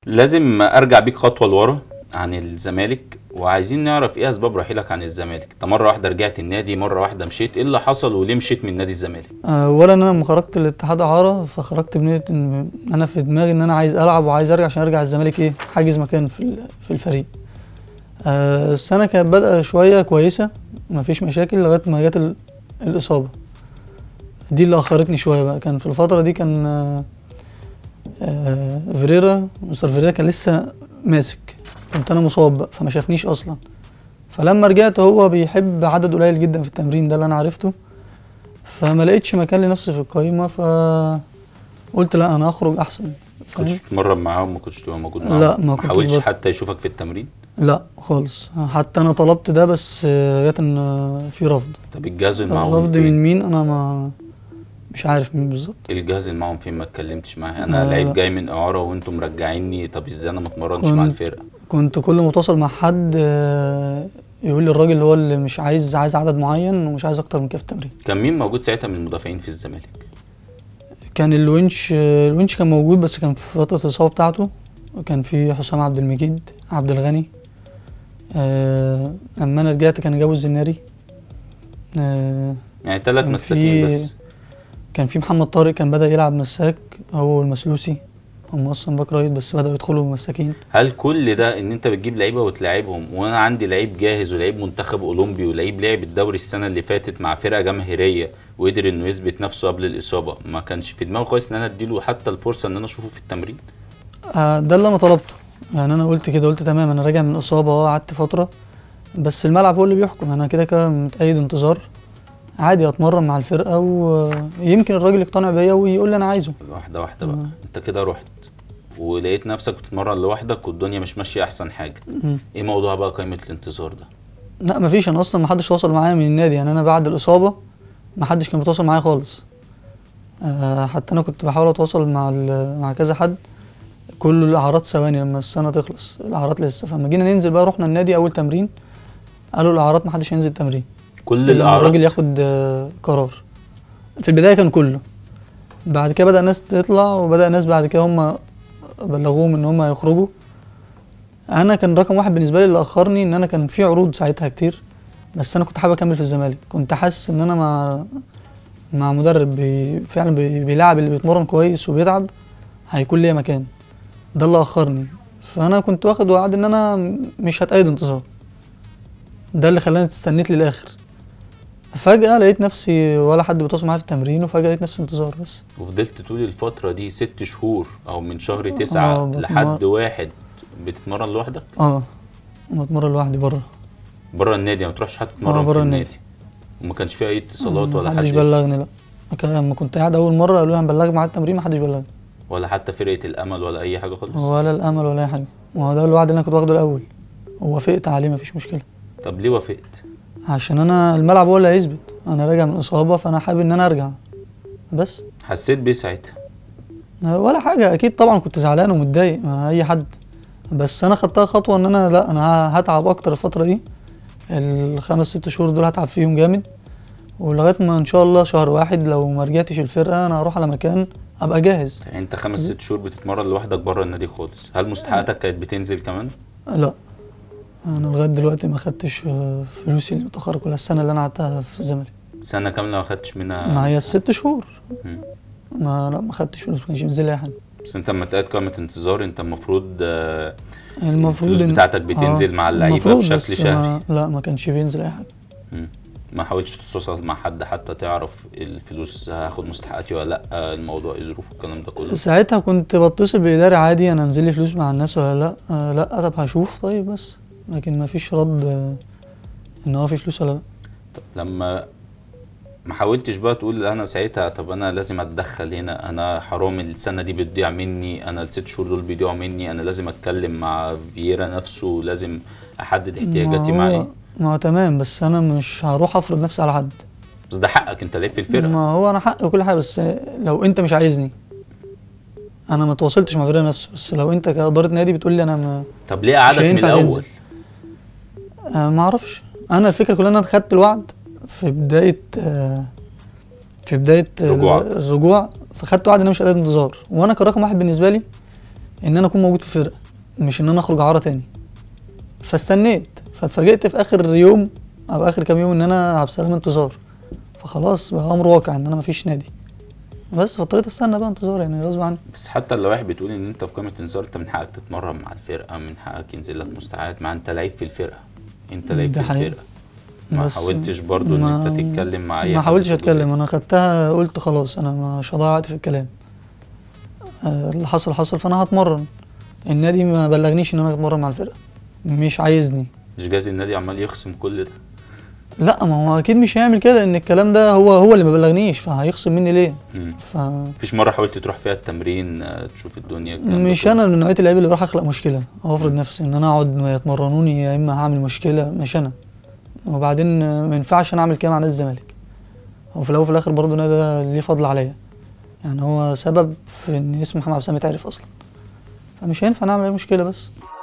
لازم ارجع بيك خطوه لورا عن الزمالك وعايزين نعرف ايه اسباب رحيلك عن الزمالك انت مره واحده رجعت النادي مره واحده مشيت ايه اللي حصل وليه مشيت من نادي الزمالك اولا انا لما خرجت الاتحاد اعاره فخرجت بنيه ان انا في دماغي ان انا عايز العب وعايز ارجع عشان ارجع الزمالك ايه حاجز مكان في ال- في الفريق آه، السنه كانت بادئه شويه كويسه مفيش مشاكل لغايه ما جت ال- الاصابه دي اللي اخرتني شويه بقى كان في الفتره دي كان آه، آه، فيريرا مستر فيريرا كان لسه ماسك كنت انا مصاب بقى فما شافنيش اصلا فلما رجعت هو بيحب عدد قليل جدا في التمرين ده اللي انا عرفته فما لقيتش مكان لنفسي في القايمه ف قلت لا انا هخرج احسن فاهم؟ كنتش تتمرن معاهم ما كنتش تبقى موجود معاهم لا، ما كنتش حاولتش بط- حتى يشوفك في التمرين لا خالص حتى انا طلبت ده بس آه، جت ان آه، في رفض طب الجهاز اللي معاهم الرفض فين؟ من مين انا ما مش عارف مين بالظبط الجهاز اللي معاهم فين ما اتكلمتش معاه انا لا، لعيب لا. جاي من اعاره وانتم مرجعيني طب ازاي انا ما اتمرنش كنت- مع الفرقه كنت كل ما اتواصل مع حد آه، يقول لي الراجل هو اللي مش عايز عايز عدد معين ومش عايز اكتر من كده في التمرين كان مين موجود ساعتها من المدافعين في الزمالك كان الونش آه، الونش كان موجود بس كان في فتره الاصابه بتاعته كان في حسام عبد المجيد عبد الغني آه، اما انا رجعت كان جابوا الزناري آه، يعني ثلاث كان مساكين في- بس كان في محمد طارق كان بدأ يلعب مساك هو والمسلوسي هم اصلا باك رايت بس بدأوا يدخلوا مساكين هل كل ده ان انت بتجيب لعيبه وتلاعبهم وانا عندي لعيب جاهز ولعيب منتخب اولمبي ولعيب لعب الدوري السنه اللي فاتت مع فرقه جماهيريه وقدر انه يثبت نفسه قبل الاصابه ما كانش في دماغه كويس ان انا اديله حتى الفرصه ان انا اشوفه في التمرين آه، ده اللي انا طلبته يعني انا قلت كده قلت تمام انا راجع من اصابه اه قعدت فتره بس الملعب هو اللي بيحكم انا كده كده متأيد انتظار عادي اتمرن مع الفرقه ويمكن الراجل يقتنع بيا ويقول لي انا عايزه واحده واحده بقى آه. انت كده رحت ولقيت نفسك بتتمرن لوحدك والدنيا مش ماشيه احسن حاجه مم. ايه موضوع بقى قائمه الانتظار ده لا مفيش انا اصلا محدش تواصل معايا من النادي يعني انا بعد الاصابه محدش كان بيتواصل معايا خالص آه حتى انا كنت بحاول اتواصل مع ال- مع كذا حد كل الاعراض ثواني لما السنه تخلص الاعراض لسه فلما جينا ننزل بقى رحنا النادي اول تمرين قالوا الاعراض محدش هينزل تمرين كل الا لما الاعراض الراجل ياخد آه، قرار في البدايه كان كله بعد كده بدا ناس تطلع وبدا ناس بعد كده هم بلغوهم ان هم يخرجوا انا كان رقم واحد بالنسبه لي اللي اخرني ان انا كان في عروض ساعتها كتير بس انا كنت حابب اكمل في الزمالك كنت حاسس ان انا مع مع مدرب بي فعلا بي بيلعب اللي بيتمرن كويس وبيتعب هيكون ليا مكان ده اللي اخرني فانا كنت واخد وعد ان انا مش هتأيد انتصار ده اللي خلاني استنيت للاخر فجأة لقيت نفسي ولا حد بيتواصل معايا في التمرين وفجأة لقيت نفسي انتظار بس وفضلت طول الفتره دي ست شهور او من شهر تسعة آه، بتمر- لحد واحد بتتمرن لوحدك اه بتمرن لوحدي بره بره النادي ما تروحش حتى تتمرن آه، في بره النادي النادي. وما كانش فيه اي اتصالات ولا حد محدش يسأل. بلغني لا كان- لما كنت قاعد اول مره قالوا لي هنبلغك مع التمرين محدش بلغني ولا حتى فرقه الامل ولا اي حاجه خالص ولا الامل ولا اي حاجه ما هو ده الوعد اللي انا كنت واخده الاول ووافقت عليه مفيش مشكله طب ليه وافقت عشان انا الملعب هو اللي هيثبت انا راجع من اصابه فانا حابب ان انا ارجع بس حسيت بيه ساعتها ولا حاجه اكيد طبعا كنت زعلان ومتضايق مع اي حد بس انا خدتها خطوه ان انا لا انا هتعب اكتر الفتره دي الخمس ست شهور دول هتعب فيهم جامد ولغايه ما ان شاء الله شهر واحد لو ما رجعتش الفرقه انا هروح على مكان ابقى جاهز يعني انت خمس ست شهور بتتمرن لوحدك بره النادي خالص هل مستحقاتك كانت بتنزل كمان لا انا لغايه دلوقتي ما خدتش آه، فلوسي اللي متاخره كلها السنه اللي انا قعدتها في الزمالك سنه كامله ما خدتش منها ما هي الست شهور مم. ما لا ما خدتش فلوس ما كانش بينزل لي اي حاجه بس انت لما تقعد قائمه انتظار انت المفروض آه، المفروض الفلوس إن- بتاعتك بتنزل مع اللعيبة المفروض، بشكل بس شهري. ما لا ما كانش بينزل اي حاجه مم. ما حاولتش تتواصل مع حد حتى تعرف الفلوس هاخد مستحقاتي ولا لا الموضوع ايه ظروفه الكلام ده كله ساعتها كنت بتصل بإداري عادي انا انزل لي فلوس مع الناس ولا لا آه لا طب هشوف طيب بس لكن ما فيش رد آه ان هو في فلوس ولا لا طب لما ما حاولتش بقى تقول انا ساعتها طب انا لازم اتدخل هنا انا حرام السنه دي بتضيع مني انا الست شهور دول بيضيعوا مني انا لازم اتكلم مع فييرا نفسه لازم احدد احتياجاتي ما معاه هو ايه ما هو تمام بس انا مش هروح افرض نفسي على حد بس ده حقك انت لعيب في الفرقه ما هو انا حق وكل حاجه بس لو انت مش عايزني انا ما تواصلتش مع فريق نفسه بس لو انت كاداره نادي بتقول لي انا ما, طب ليه قعدك من هينفع الاول تنزل. آه ما اعرفش انا الفكره كلها ان انا خدت الوعد في بدايه آه في بدايه ال- رجوعك. الرجوع فخدت وعد ان انا مش قادر انتظار وانا كرقم واحد بالنسبه لي ان انا اكون موجود في فرقه مش ان انا اخرج عاره تاني فاستنيت فاتفاجئت في اخر يوم او اخر كام يوم ان انا عبد السلام انتظار فخلاص بقى امر واقع ان انا مفيش نادي بس فاضطريت استنى بقى انتظار يعني غصب عني بس حتى اللوائح بتقول ان انت في قائمه انذار انت من حقك تتمرن مع الفرقه من حقك ينزل لك مستعد مع انت لعيب في الفرقه انت لعيب ده في حقيقي. الفرقه ما بس حاولتش برضو ان ما- انت تتكلم مع اي ما حد حاولتش في الجزء اتكلم انا خدتها قلت خلاص انا مش هضيع وقت في الكلام آه، اللي حصل حصل فانا هتمرن النادي ما بلغنيش ان انا اتمرن مع الفرقه مش عايزني مش جايز النادي عمال يخصم كل ده لا ما هو اكيد مش هيعمل كده لان الكلام ده هو هو اللي ما بلغنيش فهيخصم مني ليه مم. ف مفيش مره حاولت تروح فيها التمرين آه، تشوف الدنيا الكلام ده مش كله؟ انا من نوعيه اللعيبه اللي بروح اخلق مشكله او افرض نفسي ان انا اقعد ما يتمرنوني يا اما هعمل مشكله مش انا وبعدين آه، ما ينفعش انا اعمل كده مع نادي الزمالك هو في الاول وفي الاخر برضه النادي ده ليه فضل عليا يعني هو سبب في ان اسم محمد عبد السلام يتعرف اصلا فمش هينفع نعمل اي مشكله بس